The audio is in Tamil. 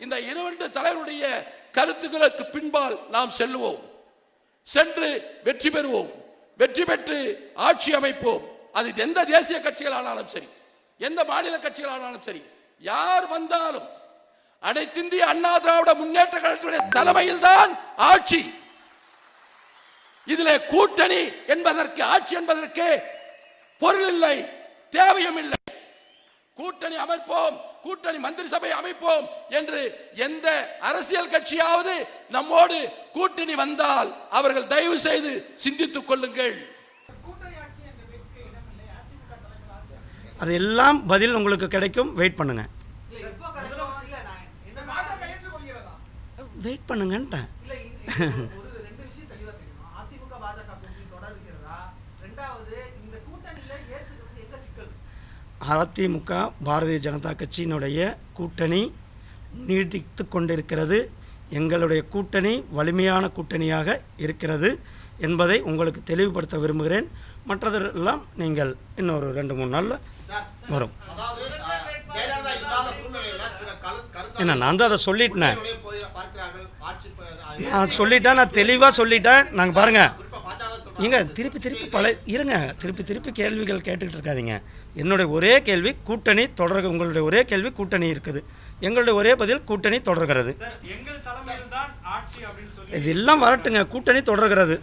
இந்த இரண்டு தலைவருடைய கருத்துக்களுக்கு பின்பால் நாம் செல்லுவோம் சென்று வெற்றி பெறுவோம் வெற்றி பெற்று ஆட்சி அமைப்போம் அது எந்த தேசிய கட்சிகளானாலும் சரி எந்த மாநில கட்சிகளானாலும் சரி யார் வந்தாலும் அனைத்திந்திய அண்ணா திராவிட முன்னேற்ற கழகத்துடைய தலைமையில் தான் ஆட்சி இதிலே கூட்டணி என்பதற்கு ஆட்சி என்பதற்கு பொருள் இல்லை தேவையும் இல்லை கூட்டணி அமைப்போம் கூட்டணி மந்திரி சபை அமைப்போம் என்று எந்த அரசியல் கட்சியாவது நம்மோடு கூட்டணி வந்தால் அவர்கள் தயவு செய்து சிந்தித்துக் கொள்ளுங்கள் அதெல்லாம் பதில் உங்களுக்கு கிடைக்கும் வெயிட் பண்ணுங்க இல்ல எப்போ கிடைக்கும் இல்ல நான் என்ன வெயிட் பண்ணுங்கன்ட்டேன் இல்ல இந்த- இந்த ஒரு ரெண்டு விஷயம் தெளிவா தெரியும் அதிமுக பாஜக கூட்டணி தொடர்கிறதா ரெண்டாவது இந்த கூட்டணியில ஏத்துக்கிறது எங்க சிக்கல் அதிமுக பாரதிய ஜனதா கட்சியினுடைய கூட்டணி நீடித்து கொண்டிருக்கிறது எங்களுடைய கூட்டணி வலிமையான கூட்டணியாக இருக்கிறது என்பதை உங்களுக்கு தெளிவுபடுத்த விரும்புகிறேன் மற்றதெல்லாம் நீங்கள் இன்னொரு ரெண்டு மூணு நாளில் வரும் அதாவது அஹ், ஜெயலலிதா இல்லாத சூழ்நிலையில சில கரு கருத்து என்ன நான் தான் அதை சொல்லிட்டேன் போய் பார்க்கிறார்கள் ஆட்சி ப- நான் சொல்லிட்டேன் நான் தெளிவாக சொல்லிட்டேன் நாங்கள் பாருங்கள் குறிப்பா பாஜக சொல்றாங்க. ஏங்க திருப்பி திருப்பி பல இருங்க திருப்பி திருப்பி கேள்விகள் கேட்டுக்கிட்டு இருக்காதீங்க என்னுடைய ஒரே கேள்வி கூட்டணி தொடர்க உங்களுடைய ஒரே கேள்வி கூட்டணி இருக்குது எங்களுடைய ஒரே பதில் கூட்டணி தொடர்கிறது சார் எங்கள் தலைமையில் தான் ஆட்சி அப்படின்னு சொல்லி இதெல்லாம் வரட்டுங்க கூட்டணி தொடர்கிறது